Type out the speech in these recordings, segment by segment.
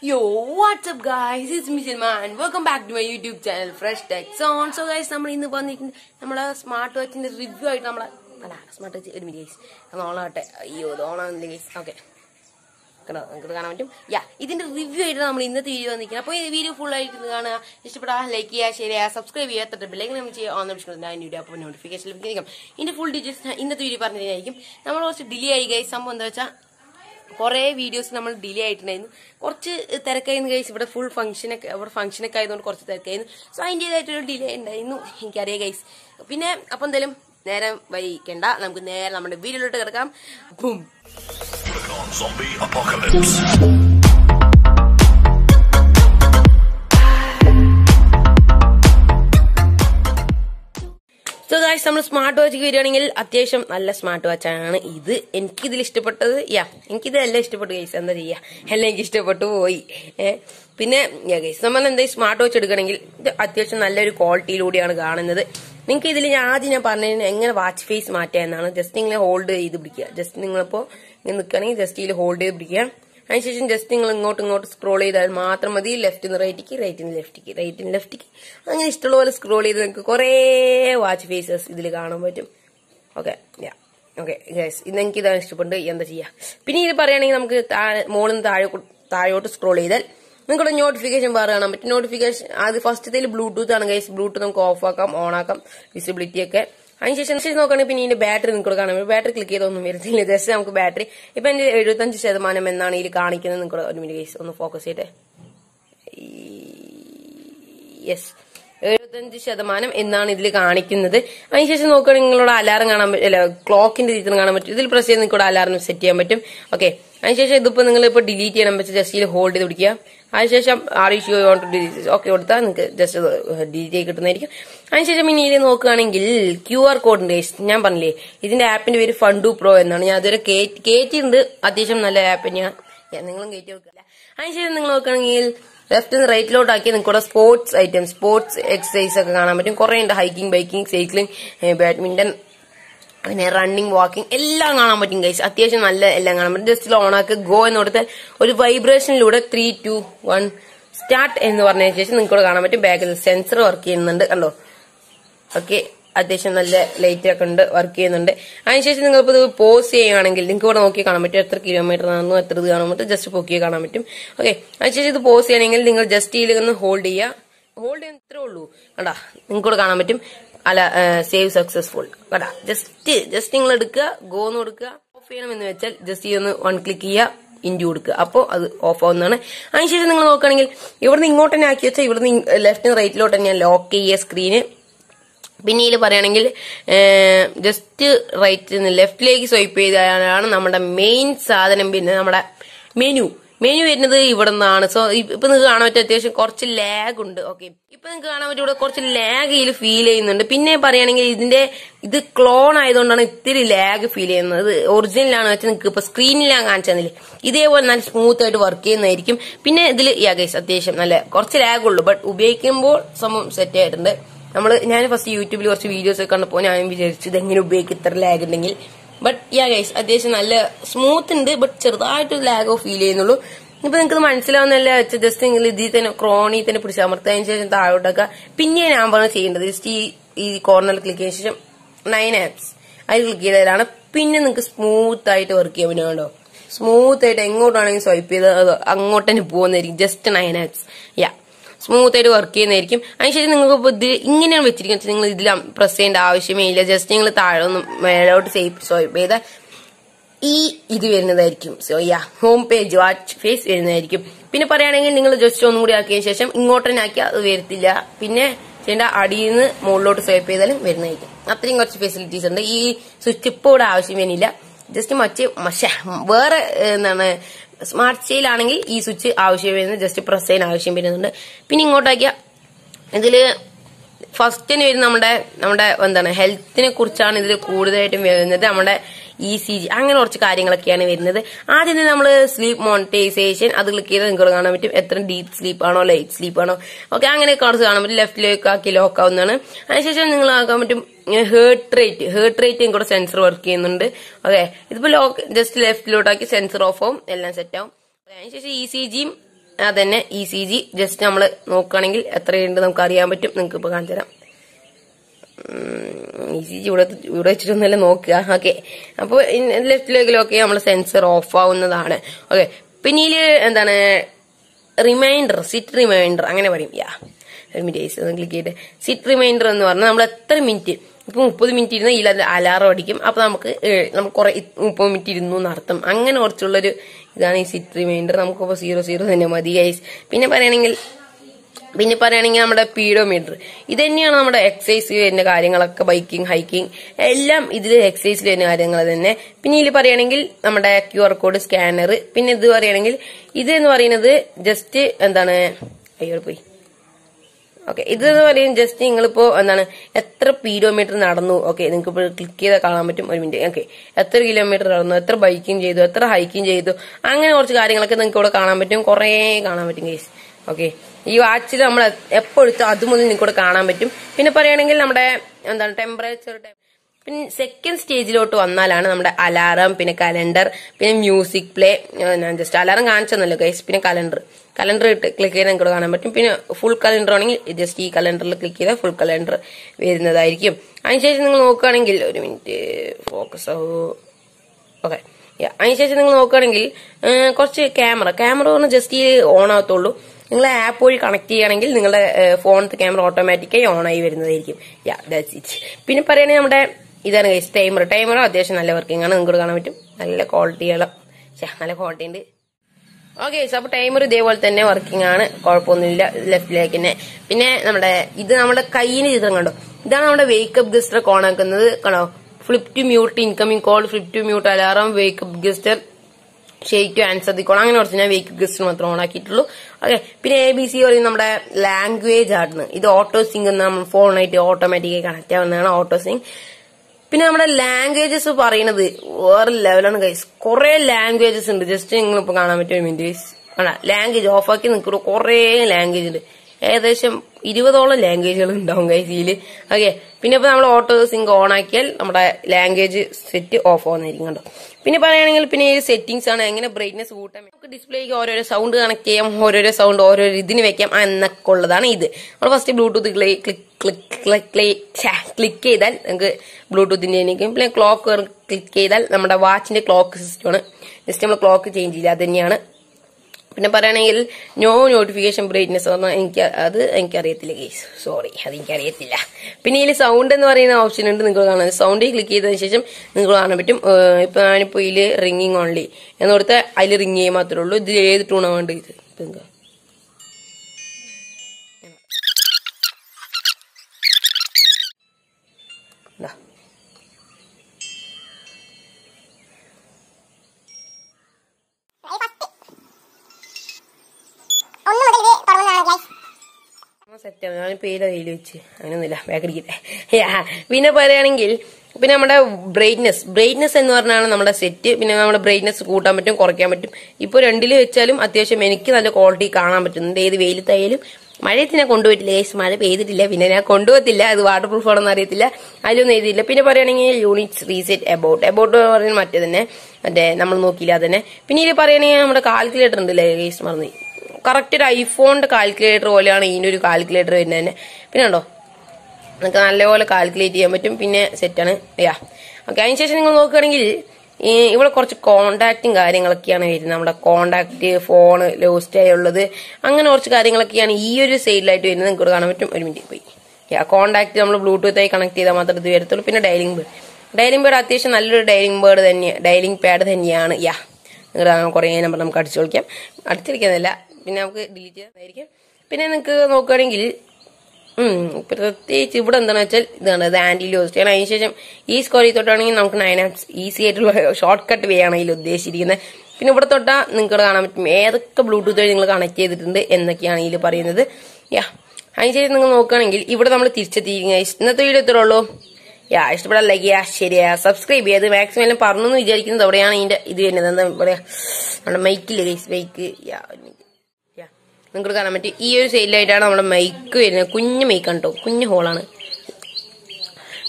Yo, what's up guys? It's me Salman. Welcome back to my YouTube channel Fresh Tech Zone. So guys, നമ്മൾ ഇന്ന് വന്നിട്ടുണ്ട് നമ്മളെ smart വാച്ചിന്റെ review ആയിട്ട് നമ്മളെ അല്ല സ്മാർട്ട് വാച്ച് ഒരു മിനിറ്റ് ഗൈസ് ഓണാട്ടെ അയ്യോ ഇത് ഓണാകുന്നില്ല ഗൈസ് ഓക്കെ കണ്ടോ നിങ്ങൾക്ക് കാണാൻ പറ്റും യാ ഇതിന്റെ റിവ്യൂ ആയിട്ട് നമ്മൾ ഇന്നത്തെ വീഡിയോ വന്നിരിക്കുന്നത് അപ്പോൾ ഈ വീഡിയോ ഫുൾ ആയിട്ട് ഇത് കാണുക ഇഷ്ടപ്പെട്ടാൽ ലൈക്ക് ചെയ്യുക ഷെയർ ചെയ്യുക സബ്സ്ക്രൈബ് ചെയ്യുക തൊട്ട് ബില്ലെങ്കിൽ നമ്മൾ ചെയ്യുക ഓൺ നിമിഷം ഞാൻ വീഡിയോ അപ്പോൾ നോട്ടിഫിക്കേഷൻ ലഭിക്കും ഇതിന്റെ ഫുൾ ഡീറ്റെയിൽസ് ഇന്നത്തെ വീഡിയോ പറഞ്ഞിരിക്കും നമ്മൾ കുറച്ച് ഡിലേ ആയി ഗൈസ് സംഭവം എന്താ വെച്ചാൽ കുറേ വീഡിയോസ് നമ്മൾ ഡിലേ ആയിട്ടുണ്ടായിരുന്നു കുറച്ച് തിരക്കായിരുന്നു കഴിച്ച് ഇവിടെ ഫുൾ ഫംഗ്ഷനൊക്കെ ഇവിടെ ഫംഗ്ഷനൊക്കെ ആയതുകൊണ്ട് കുറച്ച് തിരക്കായിരുന്നു സോ അതിൻ്റെതായിട്ടൊരു ഡിലേ ഉണ്ടായിരുന്നു എനിക്കറിയാം ഗൈസ് പിന്നെ അപ്പം എന്തായാലും നേരം വൈകിക്കണ്ട നമുക്ക് നേരെ നമ്മുടെ വീഡിയോയിലോട്ട് കിടക്കാം boom Zombie apocalypse. So guys നമ്മൾ സ്മാർട്ട് വാച്ച് വരികയാണെങ്കിൽ അത്യാവശ്യം നല്ല സ്മാർട്ട് വാച്ച് ആണ് ഇത് എനിക്കിതിൽ ഇഷ്ടപ്പെട്ടത് യാ എനിക്കിത് എല്ലാം ഇഷ്ടപ്പെട്ടു ഗൈസ് എന്താ ചെയ്യാ എല്ലാം എനിക്ക് ഇഷ്ടപ്പെട്ടു പോയി ഏ, പിന്നെ ഗൈസ് നമ്മൾ എന്തെങ്കിലും സ്മാർട്ട് വാച്ച് എടുക്കണമെങ്കിൽ ഇത് അത്യാവശ്യം നല്ലൊരു ക്വാളിറ്റിയിലൂടെയാണ് കാണുന്നത് നിങ്ങൾക്ക് ഇതിൽ ഞാൻ ആദ്യം ഞാൻ പറഞ്ഞതിന് എങ്ങനെ വാച്ച് ഫേസ് മാറ്റുക എന്നാണ് ജസ്റ്റ് ഇങ്ങനെ ഹോൾഡ് ചെയ്ത് പിടിക്കുക ജസ്റ്റ് നിങ്ങളിപ്പോ ഇങ്ങനെ നിൽക്കുകയാണെങ്കിൽ ജസ്റ്റ് ഇതിൽ ഹോൾഡ് ചെയ്ത് പിടിക്കുക അതിനുശേഷം ജസ്റ്റ് നിങ്ങൾ ഇങ്ങോട്ട് ഇങ്ങോട്ട് സ്ക്രോൾ ചെയ്താൽ മാത്രം മതി ലെഫ്റ്റ് നിന്ന് റൈറ്റിക്ക് റൈറ്റിൽ നിന്ന് ലെഫ്റ്റിക്ക് റൈറ്റിൽ നിന്ന് ലെഫ്റ്റിക്ക് അങ്ങനെ ഇഷ്ടമുള്ള പോലെ സ്ക്രോൾ ചെയ്ത് നിങ്ങൾക്ക് കുറേ വാച്ച് ഫേസസ് ഇതിൽ കാണാൻ പറ്റും ഓക്കെ യാ ഓക്കെ യെസ് ഇന്ന് എനിക്ക് ഇതാണ് ഇഷ്ടപ്പെട്ടു എന്താ ചെയ്യാ പിന്നെ ഇത് പറയുകയാണെങ്കിൽ നമുക്ക് താഴെ മുകളിൽ നിന്ന് താഴെ താഴോട്ട് സ്ക്രോൾ ചെയ്താൽ നിങ്ങളുടെ നോട്ടിഫിക്കേഷൻ ബാർ കാണാൻ പറ്റും നോട്ടിഫിക്കേഷൻ അത് ഫസ്റ്റത്തിൽ ബ്ലൂടൂത്ത് ആണ് ഗൈസ് ബ്ലൂടൂത്ത് നമുക്ക് ഓഫ് ആക്കാം ഓൺ ആക്കാം വിസിബിലിറ്റി ഒക്കെ അതിനുശേഷം ശേഷം നോക്കുകയാണെങ്കിൽ പിന്നെ ഇതിന്റെ ബാറ്ററി നിങ്ങൾക്ക് കാണാൻ പറ്റും ബാറ്ററി ക്ലിക്ക് ചെയ്തൊന്നും വരുന്നില്ല ജസ്റ്റ് നമുക്ക് ബാറ്ററി ഇപ്പൊ എന്റെ എഴുപത്തഞ്ച് ശതമാനം എന്നാണ് ഇതിൽ കാണിക്കുന്നത് നിങ്ങൾക്ക് ഒരു മിനിറ്റ് ഗൈസ് ഒന്ന് ഫോക്കസ് ചെയ്തേ യെസ് എഴുപത്തഞ്ച് ശതമാനം എന്നാണ് ഇതിൽ കാണിക്കുന്നത് അതിനുശേഷം നോക്കുകയാണെങ്കിൽ നിങ്ങളുടെ അലാറം കാണാൻ പറ്റും അല്ല ക്ലോക്കിന്റെ ചിത്രം കാണാൻ പറ്റും ഇതിൽ പ്രസ് ചെയ്ത് നിങ്ങൾക്ക് അലാറം സെറ്റ് ചെയ്യാൻ പറ്റും ഓക്കെ അതിനുശേഷം ഇതിപ്പോ നിങ്ങൾ ഇപ്പൊ ഡിലീറ്റ് ചെയ്യണം വെച്ചാൽ ജസ്റ്റ് ഇതിൽ ഹോൾഡ് ചെയ്ത് പിടിക്കുക അതിനുശേഷം are issue won't delete okay കൊടുത്താൽ നിങ്ങൾക്ക് ജസ്റ്റ് ഡിലീറ്റ് ചെയ്ത് കിട്ടുന്നതായിരിക്കും അതിനുശേഷം ഇനി ഇതിൽ നോക്കുകയാണെങ്കിൽ ക്യു ആർ കോഡ് ഉണ്ട് ഞാൻ പറഞ്ഞില്ലേ ഇതിന്റെ ആപ്പിന്റെ പേര് ഫണ്ടു പ്രോ എന്നാണ് ഞാൻ അതുവരെ കയറ്റിയിട്ടുണ്ട് അത്യാവശ്യം നല്ല ആപ്പ് തന്നെയാണ് ഞാൻ നിങ്ങളും കയറ്റി വെക്കില്ല അതിനുശേഷം നിങ്ങൾ നോക്കുകയാണെങ്കിൽ ലെഫ്റ്റ് നിന്ന് റൈറ്റിലോട്ടാക്കി നിങ്ങൾക്ക് സ്പോർട്സ് ഐറ്റം സ്പോർട്സ് എക്സസൈസ് ഒക്കെ കാണാൻ പറ്റും കുറെ ഉണ്ട് ഹൈക്കിംഗ് ബൈക്കിംഗ് സൈക്ലിംഗ് ബാഡ്മിന്റൺ പിന്നെ റണ്ണിങ് വാക്കിംഗ് എല്ലാം കാണാൻ പറ്റും ഗൈസ് അത്യാവശ്യം നല്ല എല്ലാം കാണാൻ പറ്റും ജസ്റ്റ് ഓണാക്ക് ഗോ എന്ന് കൊടുത്താൽ ഒരു വൈബ്രേഷനിലൂടെ ത്രീ ടു വൺ സ്റ്റാർട്ട് എന്ന് പറഞ്ഞതിന് ശേഷം നിങ്ങൾക്ക് കാണാൻ പറ്റും ബാക്കിൽ സെൻസർ വർക്ക് ചെയ്യുന്നുണ്ട് കണ്ടോ ഓക്കെ അത്യാവശ്യം നല്ല ലൈറ്റ് ഒക്കെ ഉണ്ട് വർക്ക് ചെയ്യുന്നുണ്ട് അതിനുശേഷം നിങ്ങളിപ്പോൾ ഇത് പോസ് ചെയ്യുകയാണെങ്കിൽ നിങ്ങൾക്ക് ഇവിടെ നോക്കി കാണാൻ പറ്റും എത്ര കിലോമീറ്റർ ആണെന്നോ എത്ര ഇത് കാണാൻ പറ്റും ജസ്റ്റ് പൊക്കി കാണാൻ പറ്റും ഓക്കെ അതിനുശേഷം ഇത് പോസ് ചെയ്യണമെങ്കിൽ നിങ്ങൾ ജസ്റ്റ് ഇതിൽ നിന്ന് ഹോൾഡ് ചെയ്യുക ഹോൾഡ് ചെയ്യാൻ ഇത്രേ ഉള്ളൂ കണ്ടാ നിങ്ങൾക്ക് ഇവിടെ കാണാൻ പറ്റും അല്ല സേവ് സക്സസ്ഫുൾ കണ്ടാ ജസ്റ്റ് ജസ്റ്റ് നിങ്ങൾ എടുക്കുക ഗോ എന്ന് കൊടുക്കുക ഓഫ് ചെയ്യണമെന്ന് വെച്ചാൽ ജസ്റ്റ് ഈ ഒന്ന് വൺ ക്ലിക്ക് ചെയ്യുക ഇൻഡു കൊടുക്കുക അപ്പോൾ അത് ഓഫ് ആവുന്നതാണ് അതിനുശേഷം നിങ്ങൾ നോക്കുകയാണെങ്കിൽ ഇവിടുന്ന് ഇങ്ങോട്ട് തന്നെ ആക്കി വെച്ചാൽ ഇവിടുന്ന് ലെഫ്റ്റ് റൈറ്റിലോട്ട് തന്നെ ലോക്ക് ചെയ്യുക സ്ക്രീന് പിന്നെ ഇതിൽ പറയുകയാണെങ്കിൽ ജസ്റ്റ് റൈറ്റ് ലെഫ്റ്റിലേക്ക് സ്വൈപ്പ് ചെയ്താലാണ് നമ്മുടെ മെയിൻ സാധനം പിന്നെ നമ്മുടെ മെനു മെനു വരുന്നത് ഇവിടെ നിന്നാണ് സോ ഇപ്പൊ നിങ്ങൾക്ക് കാണാൻ പറ്റും അത്യാവശ്യം കുറച്ച് ലാഗ് ഉണ്ട് ഓക്കെ ഇപ്പൊ നിങ്ങൾക്ക് കാണാൻ പറ്റും ഇവിടെ കുറച്ച് ലാഗ് ഇതിൽ ഫീൽ ചെയ്യുന്നുണ്ട് പിന്നെ പറയുകയാണെങ്കിൽ ഇതിന്റെ ഇത് ക്ലോൺ ആയതുകൊണ്ടാണ് ഇത്തിരി ലാഗ് ഫീൽ ചെയ്യുന്നത് ഒറിജിനലാണ് വെച്ചാൽ നിങ്ങൾക്ക് ഇപ്പൊ സ്ക്രീനിലാണ് കാണിച്ചു തന്നില്ലേ ഇതേപോലെ നല്ല സ്മൂത്ത് ആയിട്ട് വർക്ക് ചെയ്യുന്നതായിരിക്കും പിന്നെ ഇതിൽ യാ ഗൈസ് അത്യാവശ്യം നല്ല കുറച്ച് ലാഗ് ഉള്ളൂ ബട്ട് ഉപയോഗിക്കുമ്പോൾ സംഭവം സെറ്റ് ആയിട്ടുണ്ട് നമ്മൾ ഞാൻ ഫസ്റ്റ് യൂട്യൂബിൽ കുറച്ച് വീഡിയോസ് ഒക്കെ കണ്ടപ്പോൾ ഞാൻ വിചാരിച്ചു ഇത് എങ്ങനെ ഉപയോഗിക്കും ഇത്ര ലാഗ് ഉണ്ടെങ്കിൽ ബട്ട് യാ ഗൈസ് അത്യാവശ്യം നല്ല സ്മൂത്ത് ഉണ്ട് ബട്ട് ചെറുതായിട്ട് ലാഗ് ഫീൽ ചെയ്യുന്നുള്ളൂ ഇപ്പൊ നിങ്ങൾക്ക് മനസ്സിലാവുന്നല്ല വെച്ചാൽ ജസ്റ്റ് നിങ്ങൾ ഇതിൽ തന്നെ ക്രോണി തന്നെ പിടിച്ച് അമർത്തതിന് ശേഷം താഴോട്ടൊക്കെ പിന്നെ ഞാൻ പറഞ്ഞ ചെയ്യേണ്ടത് ജസ്റ്റ് ഈ ഈ കോർണറിൽ ക്ലിക്ക് ചെയ്ത ശേഷം നയൻ ആപ്സ് അതിൽ ക്ലിക്ക് ചെയ്താലാണ് പിന്നെ നിങ്ങൾക്ക് സ്മൂത്ത് ആയിട്ട് വർക്ക് ചെയ്യാൻ പറ്റും കേട്ടോ സ്മൂത്ത് ആയിട്ട് എങ്ങോട്ടാണെങ്കിൽ സ്വൈപ്പ് ചെയ്ത് അത് അങ്ങോട്ട് തന്നെ പോകുന്നതായിരിക്കും just nine apps yeah smooth ആയിട്ട് വർക്ക് ചെയ്യുന്നതായിരിക്കും അതിനുശേഷം നിങ്ങൾക്ക് ഇപ്പോൾ ഇത് ഇങ്ങനെയാണ് വെച്ചിരിക്കുന്നത് നിങ്ങൾ ഇതിൽ പ്രസ് ചെയ്യേണ്ട ആവശ്യമേ ഇല്ല ജസ്റ്റ് നിങ്ങൾ താഴെ ഒന്ന് മേലോട്ട് സേഫ് സ്വൈപ്പ് ചെയ്താൽ ഈ ഇത് വരുന്നതായിരിക്കും so yeah home page watch face വരുന്നതായിരിക്കും പിന്നെ പറയുകയാണെങ്കിൽ നിങ്ങൾ ജസ്റ്റ് ഒന്നും കൂടി ആക്കിയ ശേഷം ഇങ്ങോട്ട് തന്നെ ആക്കിയാൽ അത് വരത്തില്ല പിന്നെ ചെയ്യേണ്ട അടിയിൽ നിന്ന് മുകളിലോട്ട് സ്വൈപ്പ് ചെയ്താലും വരുന്നതായിരിക്കും അത്രയും കുറച്ച് ഫെസിലിറ്റീസ് ഉണ്ട് ഈ സ്വിച്ച് ഇപ്പോൾ ഇവിടെ ആവശ്യം വരുന്നില്ല ജസ്റ്റ് മറ്റ് മഷ വേറെ എന്താണ് സ്മാർട്ട് സെയിലാണെങ്കിൽ ഈ സ്വിച്ച് ആവശ്യം വരുന്നത് ജസ്റ്റ് പ്രസ് ചെയ്യാൻ ആവശ്യം വരുന്നുണ്ട് പിന്നെ ഇങ്ങോട്ടാക്കിയ ഇതില് ഫസ്റ്റ് തന്നെ വരുന്നത് നമ്മുടെ നമ്മുടെ എന്താണ് ഹെൽത്തിനെ കുറിച്ചാണ് ഇതിൽ കൂടുതലായിട്ടും വരുന്നത് നമ്മുടെ ഇ സി ജി അങ്ങനെ കുറച്ച് കാര്യങ്ങളൊക്കെയാണ് വരുന്നത് ആദ്യം തന്നെ നമ്മൾ സ്ലീപ്പ് മോണിറ്റൈസേഷൻ അത് ക്ലിക്ക് ചെയ്താൽ നിങ്ങൾക്ക് കാണാൻ പറ്റും എത്ര ഡീപ്പ് സ്ലീപ്പ് ആണോ ലൈറ്റ് സ്ലീപ്പ് ആണോ ഓക്കെ അങ്ങനെ കുറച്ച് കാണാൻ പറ്റും ലെഫ്റ്റിലേക്ക് ആക്കി ലോക്ക് ആവുന്നതാണ് അതിനുശേഷം നിങ്ങൾ ആക്കാൻ പറ്റും ഹേർട്ട് റേറ്റ് ഹേർട്ട് റേറ്റും കൂടെ സെൻസർ വർക്ക് ചെയ്യുന്നുണ്ട് ഓക്കെ ഇതിപ്പോ ലോക്ക് ജസ്റ്റ് ലെഫ്റ്റിലോട്ടാക്കി സെൻസർ ഓഫ് ആവും എല്ലാം സെറ്റ് ആവും അതിനുശേഷം ഇ സി ജിയും അതന്നെ ഇ സി ജി ജസ്റ്റ് നമ്മൾ നോക്കുകയാണെങ്കിൽ എത്രയുണ്ട് നമുക്ക് അറിയാൻ പറ്റും നിങ്ങൾക്ക് ഇപ്പോൾ കാണിച്ചു തരാം ഇ സി ജി ഇവിടെ ഇവിടെ വെച്ചിട്ടൊന്നല്ല നോക്കുക ഓക്കെ അപ്പോൾ ലെഫ്റ്റ് ലെഗിലൊക്കെ നമ്മൾ സെൻസർ ഓഫ് ആവുന്നതാണ് ഓക്കെ പിന്നെ ഇതില് എന്താണ് റിമൈൻഡർ സിറ്റ് റിമൈൻഡർ അങ്ങനെ പറയും യാ ഒരു മിനിറ്റ് ഒന്ന് ക്ലിക്ക് ചെയ്തിട്ട് സിറ്റ് റിമൈൻഡർ എന്ന് പറഞ്ഞാൽ നമ്മൾ എത്ര മിനിറ്റ് ഇപ്പൊ മുപ്പത് മിനിറ്റ് ഇരുന്ന് ഇതിൽ അലാറം അടിക്കും അപ്പൊ നമുക്ക് ഏ- നമുക്ക് കുറെ മുപ്പത് മിനിറ്റ് ഇരുന്നു എന്നർത്ഥം അങ്ങനെ കുറച്ചുള്ളൊരു ഇതാണ് ഈ സിറ്റ് റിമൈൻഡർ നമുക്കിപ്പോ സീറോ സീറോ തന്നെ മതി ഗൈസ് പിന്നെ പറയുകയാണെങ്കിൽ പിന്നെ പറയുകയാണെങ്കിൽ നമ്മുടെ പീഡോമീറ്റർ ഇത് തന്നെയാണ് നമ്മുടെ എക്സസൈസ് വരുന്ന കാര്യങ്ങളൊക്കെ ബൈക്കിംഗ് ഹൈക്കിംഗ് എല്ലാം ഇതിൽ എക്സസൈസിൽ വരുന്ന കാര്യങ്ങൾ തന്നെ പിന്നെ ഇതിൽ പറയുകയാണെങ്കിൽ നമ്മുടെ ക്യു ആർ കോഡ് സ്കാനർ പിന്നെ ഇത് പറയുകയാണെങ്കിൽ ഇത് എന്ന് പറയുന്നത് ജസ്റ്റ് എന്താണ് അയ്യോ പോയി ഓക്കെ ഇത് എന്ന് പറയുന്നത് ജസ്റ്റ് നിങ്ങളിപ്പോ എന്താണ് എത്ര കിലോമീറ്റർ നടന്നു ഓക്കെ നിങ്ങൾക്ക് ഇപ്പോൾ ക്ലിക്ക് ചെയ്താൽ കാണാൻ പറ്റും ഒരു മിനിറ്റ് ഓക്കെ എത്ര കിലോമീറ്റർ നടന്നു എത്ര ബൈക്കിംഗ് ചെയ്തു എത്ര ഹൈക്കിംഗ് ചെയ്തു അങ്ങനെ കുറച്ച് കാര്യങ്ങളൊക്കെ നിങ്ങൾക്ക് ഇവിടെ കാണാൻ പറ്റും കുറേ കാണാൻ പറ്റും കേസ് ഓക്കെ ഈ വാച്ചിൽ നമ്മൾ എപ്പോൾ എടുത്തോ അത് മുതൽ നിങ്ങൾക്ക് ഇവിടെ കാണാൻ പറ്റും പിന്നെ പറയുകയാണെങ്കിൽ നമ്മുടെ എന്താണ് ടെമ്പറേച്ചർ പിന്നെ സെക്കൻഡ് സ്റ്റേജിലോട്ട് വന്നാലാണ് നമ്മുടെ അലാറം പിന്നെ കലണ്ടർ പിന്നെ മ്യൂസിക് പ്ലേ ഞാൻ ജസ്റ്റ് അലാറം കാണിച്ചെന്നല്ലോ ഗൈസ് പിന്നെ കലണ്ടർ കലണ്ടർ ഇട്ട് ക്ലിക്ക് ചെയ്താൽ നിങ്ങൾക്ക് കാണാൻ പറ്റും പിന്നെ ഫുൾ കലണ്ടർ ആണെങ്കിൽ ജസ്റ്റ് ഈ കലണ്ടറിൽ ക്ലിക്ക് ചെയ്താൽ ഫുൾ കലണ്ടർ വരുന്നതായിരിക്കും അതിനുശേഷം നിങ്ങൾ നോക്കുകയാണെങ്കിൽ ഒരു മിനിറ്റ് ഫോക്കസ് ആവൂ ഓക്കെ അതിനുശേഷം നിങ്ങൾ നോക്കുകയാണെങ്കിൽ ഏഹ്, കുറച്ച് ക്യാമറ ക്യാമറ പറഞ്ഞാൽ ജസ്റ്റ് ഈ ഓൺ ആകത്തുള്ളൂ നിങ്ങൾ ആപ്പ് വഴി കണക്ട് ചെയ്യുകയാണെങ്കിൽ നിങ്ങളുടെ ഫോണിലത്തെ ക്യാമറ ഓട്ടോമാറ്റിക്കായി ഓൺ ആയി വരുന്നതായിരിക്കും യാ ദാറ്റ്സ് ഇറ്റ് പിന്നെ പറയുകയാണെങ്കിൽ നമ്മുടെ ഇതാണ് ഗൈസ് ടൈമർ ടൈമർ അത്യാവശ്യം നല്ല വർക്കിംഗ് ആണ് നിങ്ങൾക്ക് കാണാൻ പറ്റും നല്ല ക്വാളിറ്റിയുള്ള ഛെ, നല്ല ക്വാളിറ്റി ഉണ്ട് ഓക്കെ അപ്പൊ ടൈമർ ഇതേപോലെ തന്നെ വർക്കിംഗ് ആണ് കുഴപ്പമൊന്നുമില്ല ലെഫ്റ്റിലേക്ക് തന്നെ പിന്നെ നമ്മുടെ ഇത് നമ്മുടെ കയ്യിന് ചിത്രം കണ്ടോ ഇതാണ് നമ്മുടെ വേക്കപ്പ് ഗസ്റ്റർ ഓൺ ആക്കുന്നത് കണ്ടോ flip to mute incoming call flip to mute alarm wake up gesture shake to answer the call അങ്ങനെ കുറച്ച് ഞാൻ വേക്കപ്പ് ഗസ്റ്റ് മാത്രം ഓൺ ആക്കിയിട്ടുള്ളൂ ഓക്കെ പിന്നെ എ ബി സി പറയുന്നത് നമ്മുടെ ലാംഗ്വേജ് ആണ് ഇത് ഓട്ടോ സിംഗ് നമ്മൾ ഫോണായിട്ട് ഓട്ടോമാറ്റിക്കായി കണക്ട് ആവുന്നതാണ് ഓട്ടോ സിംഗ് പിന്നെ നമ്മുടെ ലാംഗ്വേജസ് പറയുന്നത് വേറെ ലെവലാണ് ഗൈസ് കുറെ ലാംഗ്വേജസ് ഉണ്ട് ജസ്റ്റ് നിങ്ങൾ ഇപ്പൊ കാണാൻ പറ്റും ഒരു മിനിറ്റ് ഗൈസ് ആണ് ലാംഗ്വേജ് ഓഫാക്കി നിൽക്കുന്ന കുറെ ലാംഗ്വേജ് ഉണ്ട് ഏകദേശം ഇരുപതോളം ലാംഗ്വേജുകൾ ഉണ്ടാവും ഗൈസ് ഇതില് ഓക്കെ പിന്നെ ഇപ്പൊ നമ്മൾ ഓട്ടോ സിങ്ക് ഓൺ ആക്കിയാൽ നമ്മുടെ ലാംഗ്വേജ് സെറ്റ് ഓഫ് ആവുന്നതായിരിക്കും കണ്ടോ പിന്നെ പറയുകയാണെങ്കിൽ പിന്നെ ഈ സെറ്റിംഗ്സ് ആണ് എങ്ങനെ ബ്രൈറ്റ്നസ് കൂട്ടാൻ നമുക്ക് ഡിസ്പ്ലേക്ക് ഓരോരോ സൗണ്ട് കണക്ട് ചെയ്യാം ഓരോരോ സൗണ്ട് ഓരോരോ ഇതിന് വെക്കാം എന്നൊക്കെ ഉള്ളതാണ് ഇത് നമ്മൾ first bluetooth click click click ചെയ്താൽ നമുക്ക് ബ്ലൂടൂത്തിന്റെ എനിക്കും പിന്നെ ക്ലോക്ക് ക്ലിക്ക് ചെയ്താൽ നമ്മുടെ വാച്ചിന്റെ ക്ലോക്ക് സിസ്റ്റമാണ് ജസ്റ്റ് നമ്മൾ ക്ലോക്ക് ചേഞ്ച് ചെയ്യില്ല അത് തന്നെയാണ് പിന്നെ പറയുകയാണെങ്കിൽ നോ നോട്ടിഫിക്കേഷൻ ബ്രൈറ്റ്നസ് പറഞ്ഞാൽ എനിക്ക് അത് എനിക്കറിയത്തില്ല കേസ് സോറി അത് എനിക്കറിയത്തില്ല പിന്നെ ഇതിൽ സൗണ്ട് എന്ന് പറയുന്ന ഓപ്ഷൻ ഉണ്ട് നിങ്ങൾ കാണാൻ സൗണ്ടിൽ ക്ലിക്ക് ചെയ്തതിന് ശേഷം നിങ്ങൾക്ക് കാണാൻ പറ്റും ഏഹ് ഇപ്പൊ ഞാനിപ്പോ ഇതില് റിംഗിങ് ഓൺലി എന്ന് കൊടുത്താൽ അതിൽ റിംഗ് ചെയ്യാൻ മാത്രമേ ഉള്ളൂ ഇത് ഏത് ടൂണാണ് വേണ്ടത് ഇത് ഇപ്പൊ എന്താ ഇതാ. ഒന്ന് മുതൽ ഇത് തുടങ്ങുന്നതാണ് ഗൈസ് സെറ്റാണ് ഞാൻ പേര് കയ്യിൽ വെച്ച് അങ്ങനെയൊന്നുമില്ല വേക്കടിക്കട്ടെ യാ പിന്നെ പറയുകയാണെങ്കിൽ പിന്നെ നമ്മുടെ ബ്രൈറ്റ്നസ് ബ്രൈറ്റ്നസ് എന്ന് പറഞ്ഞാണ് നമ്മുടെ സെറ്റ് പിന്നെ നമ്മുടെ ബ്രൈറ്റ്നസ് കൂട്ടാൻ പറ്റും കുറയ്ക്കാൻ പറ്റും ഇപ്പോൾ രണ്ടിൽ വെച്ചാലും അത്യാവശ്യം എനിക്ക് നല്ല ക്വാളിറ്റി കാണാൻ പറ്റുന്നുണ്ട് ഏത് വെയിലത്തായാലും മഴയത്ത് ഞാൻ കൊണ്ടുപോയിട്ടില്ല ഏസ് മഴ പെയ്തിട്ടില്ല പിന്നെ ഞാൻ കൊണ്ടുപോകത്തില്ല അത് വാട്ടർ പ്രൂഫ് ആണെന്ന് അറിയത്തില്ല അതിലൊന്നും എഴുതിയില്ല പിന്നെ പറയുകയാണെങ്കിൽ യൂണിറ്റ്സ് റീസെറ്റ് എബൌട്ട് എബൌട്ട് പറയുന്നത് മറ്റേ തന്നെ മറ്റേ നമ്മൾ നോക്കിയില്ല അതന്നെ പിന്നെ ഇതിൽ പറയുകയാണെങ്കിൽ നമ്മുടെ കാൽക്കുലേറ്റർ ഉണ്ടല്ലേ ഗൈസ് മറന്നു കറക്റ്റ് ഒരു ഐഫോണിന്റെ കാൽക്കുലേറ്റർ പോലെയാണ് ഇതിന്റെ ഒരു കാൽക്കുലേറ്റർ വരുന്നത് തന്നെ പിന്നെ ഉണ്ടോ നമുക്ക് നല്ലപോലെ കാൽക്കുലേറ്റ് ചെയ്യാൻ പറ്റും പിന്നെ സെറ്റാണ് യാ ഓക്കെ അതിനുശേഷം നിങ്ങൾ നോക്കുകയാണെങ്കിൽ ഈ ഇവിടെ കുറച്ച് കോണ്ടാക്റ്റും കാര്യങ്ങളൊക്കെയാണ് വരുന്നത് നമ്മുടെ കോണ്ടാക്ട് ഫോണ് ലോസ്റ്റ് ആയുള്ളത് അങ്ങനെ കുറച്ച് കാര്യങ്ങളൊക്കെയാണ് ഈ ഒരു സൈഡിലായിട്ട് വരുന്നത് നിങ്ങൾക്ക് ഇവിടെ കാണാൻ പറ്റും ഒരു മിനിറ്റ് പോയി യാ കോണ്ടാക്ട് നമ്മൾ ബ്ലൂടൂത്ത് ആയി കണക്ട് ചെയ്താൽ മാത്രമേ ഇത് വരത്തുള്ളൂ പിന്നെ ഡയലിംഗ് ബേർഡ് ഡയലിംഗ് ബേർഡ് അത്യാവശ്യം നല്ലൊരു ഡയലിംഗ് ബേർഡ് തന്നെ ഡയലിംഗ് പാഡ് തന്നെയാണ് യാ നിങ്ങൾ കുറേ നമ്പർ നമുക്ക് അടിച്ചു കളിക്കാം അടിച്ചടിക്കുന്നതല്ല പിന്നെ നമുക്ക് ഡിലീറ്റ് ചെയ്യാതായിരിക്കും പിന്നെ നിങ്ങൾക്ക് നോക്കുകയാണെങ്കിൽ ഉം, പ്രത്യേകിച്ച് ഇവിടെ എന്താണെന്ന് വെച്ചാൽ ഇതാണ് ഇത് ആന്റി ലോസ്റ്റ് ആണ് അതിനുശേഷം ഈ സ്കോറിൽ തൊട്ടാണെങ്കിൽ നമുക്ക് നയൻ ആപ്സ് ഈസി ആയിട്ടുള്ള ഷോർട്ട് കട്ട് വേ ആണ് ഇതിൽ ഉദ്ദേശിച്ചിരിക്കുന്നത് പിന്നെ ഇവിടെ തൊട്ടാ നിങ്ങൾക്ക് ഇവിടെ കാണാൻ പറ്റും ഏതൊക്കെ ബ്ലൂടൂത്ത് വഴി നിങ്ങൾ കണക്ട് ചെയ്തിട്ടുണ്ട് എന്നൊക്കെയാണ് ഇതിൽ പറയുന്നത് യാ അതിനുശേഷം നിങ്ങൾ നോക്കുകയാണെങ്കിൽ ഇവിടെ നമ്മൾ തിരിച്ചെത്തിയിരിക്കുക ഇന്നത്തെ വീഡിയോ ഇത്രേ ഉള്ളൂ യാ ഇഷ്ടപ്പെടാൻ ലൈക്ക് ചെയ്യുക ശരിയാ സബ്സ്ക്രൈബ് ചെയ്യുക അത് മാക്സിമം എല്ലാം പറഞ്ഞു എന്ന് വിചാരിക്കുന്നത് അവിടെയാണ് ഇതിന്റെ ഇത് വരുന്നത് എന്താ പറയാ നമ്മുടെ മൈക്കില്ലേ ഗൈസ് മൈക്ക് യാ ഒരു minute. യാ നിങ്ങൾക്ക് കാണാൻ പറ്റും ഈ ഒരു സൈഡിലായിട്ടാണ് നമ്മുടെ മൈക്ക് വരുന്നത് കുഞ്ഞു മൈക്കാണ് കേട്ടോ കുഞ്ഞു ഹോളാണ്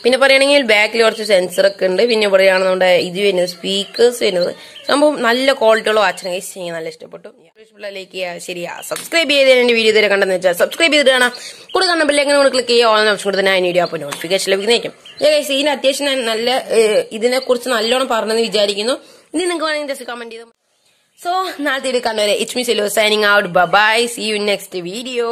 പിന്നെ പറയുകയാണെങ്കിൽ ബാക്കിൽ കുറച്ച് സെൻസർ ഒക്കെ ഉണ്ട് പിന്നെ ഇവിടെയാണ് നമ്മുടെ ഇത് വരുന്നത് സ്പീക്കേഴ്സ് വരുന്നത് സംഭവം നല്ല ക്വാളിറ്റിയുള്ള വാച്ചാണ് ഗൈസ് എനിക്ക് നല്ല ഇഷ്ടപ്പെട്ടു ലൈക്ക് ചെയ്യുക ശരിയാ സബ്സ്ക്രൈബ് ചെയ്ത് എന്റെ വീഡിയോ ഇതുവരെ കണ്ടെന്ന് വെച്ചാൽ സബ്സ്ക്രൈബ് ചെയ്തിട്ട് കാണാം കൂടെ കണ്ട ബില്ലേക്ക് നമ്മൾ ക്ലിക്ക് ചെയ്യുക ഓൺ ഓപ്ഷൻ കൊടുത്ത് ഞാൻ വീഡിയോ അപ്പോൾ നോട്ടിഫിക്കേഷൻ ലഭിക്കുന്നതായിരിക്കും ഗൈസ് ഇതിന് അത്യാവശ്യം ഞാൻ നല്ല ഇതിനെ കുറിച്ച് നല്ലോണം പറഞ്ഞെന്ന് വിചാരിക്കുന്നു ഇനി നിങ്ങൾക്ക് വേണമെങ്കിൽ ജസ്റ്റ് കമന്റ് ചെയ്ത് സോ നാളത്തെ വീഡിയോ കാണുവരെ ഇറ്റ്സ് മീ സെലോ signing out bye see you next video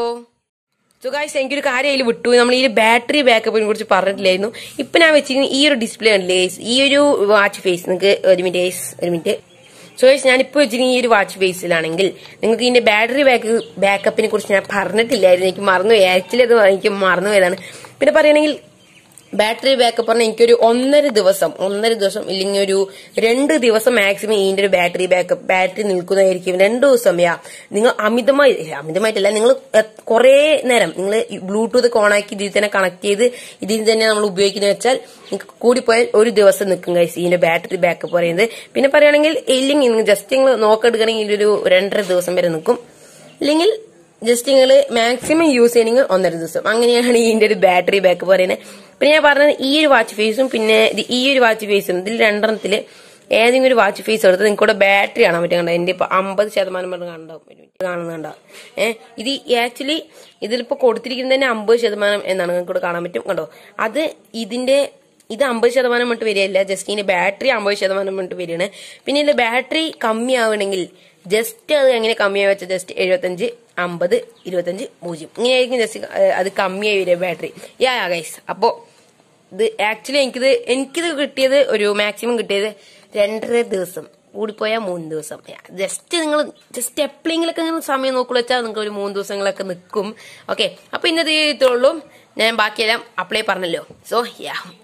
so guys എനിക്കൊരു കാര്യം അതിൽ വിട്ടു നമ്മൾ ഈ ബാറ്ററി ബാക്കപ്പിനെ കുറിച്ച് പറഞ്ഞിട്ടില്ലായിരുന്നു ഇപ്പൊ ഞാൻ വെച്ചിരിക്കുന്ന ഈ ഒരു ഡിസ്പ്ലേ ഉണ്ടല്ലേ guys, ഈ ഒരു വാച്ച് ഫേസ് നിങ്ങൾക്ക് ഒരു മിനിറ്റ് guys, ഒരു മിനിറ്റ് സോ ഗൈസ് ഞാനിപ്പോ വെച്ചിരിക്കുന്ന ഈ ഒരു വാച്ച് ഫേസിലാണെങ്കിൽ നിങ്ങൾക്ക് ഇതിന്റെ ബാറ്ററി ബാക്ക് ബാക്കപ്പിനെ കുറിച്ച് ഞാൻ പറഞ്ഞിട്ടില്ലായിരുന്നു എനിക്ക് മറന്നുപോയി ആക്ച്വലി അത് എനിക്ക് മറന്നുപോയതാണ് പിന്നെ പറയുകയാണെങ്കിൽ ബാറ്ററി ബാക്കപ്പ് പറഞ്ഞാൽ എനിക്കൊരു ഒന്നര ദിവസം ഒന്നര ദിവസം ഇല്ലെങ്കിൽ ഒരു രണ്ട് ദിവസം മാക്സിമം ഇതിന്റെ ഒരു ബാറ്ററി ബാക്കപ്പ് ബാറ്ററി നിൽക്കുന്നതായിരിക്കും രണ്ട് ദിവസം യാ നിങ്ങൾ അമിതമായി ഏ, അമിതമായിട്ടല്ല നിങ്ങൾ കുറെ നേരം നിങ്ങൾ ബ്ലൂടൂത്ത് ഒക്കെ ഓണാക്കി ഇതിൽ തന്നെ കണക്ട് ചെയ്ത് ഇതിൽ തന്നെ നമ്മൾ ഉപയോഗിക്കുന്നത് വെച്ചാൽ നിങ്ങൾക്ക് കൂടിപ്പോയാൽ ഒരു ദിവസം നിൽക്കും കഴിച്ച് ഇതിന്റെ ബാറ്ററി ബാക്കപ്പ് പറയുന്നത് പിന്നെ പറയുകയാണെങ്കിൽ ഇല്ലെങ്കിൽ നിങ്ങൾ ജസ്റ്റ് നിങ്ങൾ നോക്കെടുക്കണമെങ്കിൽ ഒരു രണ്ടര ദിവസം വരെ നിൽക്കും ഇല്ലെങ്കിൽ ജസ്റ്റ് നിങ്ങൾ മാക്സിമം യൂസ് ചെയ്യണമെങ്കിൽ ഒന്നര ദിവസം അങ്ങനെയാണ് ഇതിന്റെ ഒരു ബാറ്ററി ബാക്ക് പറയുന്നത് പിന്നെ ഞാൻ പറഞ്ഞത് ഈ ഒരു വാച്ച് ഫേസും പിന്നെ ഇത് ഈ ഒരു വാച്ച് ഫേസും ഇതിൽ രണ്ടെണ്ണത്തില് ഏതെങ്കിലും ഒരു വാച്ച് ഫേസ് എടുത്ത് നിങ്ങൾക്ക് ബാറ്ററി കാണാൻ പറ്റും കണ്ടോ എന്റെ ഇപ്പൊ അമ്പത് ശതമാനം പറഞ്ഞ് കണ്ടാവും ഒരു minute കാണുന്നുണ്ടോ ഏഹ് ഇത് ആക്ച്വലി ഇതിലിപ്പോ കൊടുത്തിരിക്കുന്നത് തന്നെ അമ്പത് ശതമാനം എന്നാണ് നിങ്ങൾക്ക് കാണാൻ പറ്റും കണ്ടോ അത് ഇതിന്റെ ഇത് അമ്പത് ശതമാനം മട്ട് വരികയല്ല ജസ്റ്റ് ഇതിന്റെ ബാറ്ററി അമ്പത് ശതമാനം മട്ട് വരികയാണ് പിന്നെ ഇതിന്റെ ബാറ്ററി കമ്മിയാവണമെങ്കിൽ ജസ്റ്റ് അത് എങ്ങനെ കമ്മിയായി വെച്ചാൽ ജസ്റ്റ് എഴുപത്തഞ്ച് അമ്പത് ഇരുപത്തഞ്ച് പൂജ്യം ഇങ്ങനെയായിരിക്കും ജസ്റ്റ് അത് കമ്മിയായി വരിക ബാറ്ററി യാ യാ ഗൈസ് അപ്പോ ഇത് ആക്ച്വലി എനിക്കിത് എനിക്കിത് കിട്ടിയത് ഒരു മാക്സിമം കിട്ടിയത് രണ്ടര ദിവസം കൂടിപ്പോയാൽ മൂന്ന് ദിവസം ജസ്റ്റ് നിങ്ങൾ ജസ്റ്റ് എപ്പോഴെങ്കിലൊക്കെ നിങ്ങൾ സമയം നോക്കുള്ളൂ വെച്ചാൽ നിങ്ങൾക്ക് ഒരു മൂന്ന് ദിവസങ്ങളൊക്കെ നിൽക്കും ഓക്കെ അപ്പൊ ഇന്നത്തെ ഇത്രയുള്ളൂ ഞാൻ ബാക്കിയെല്ലാം അപ്ലൈ പറഞ്ഞല്ലോ സോ യാ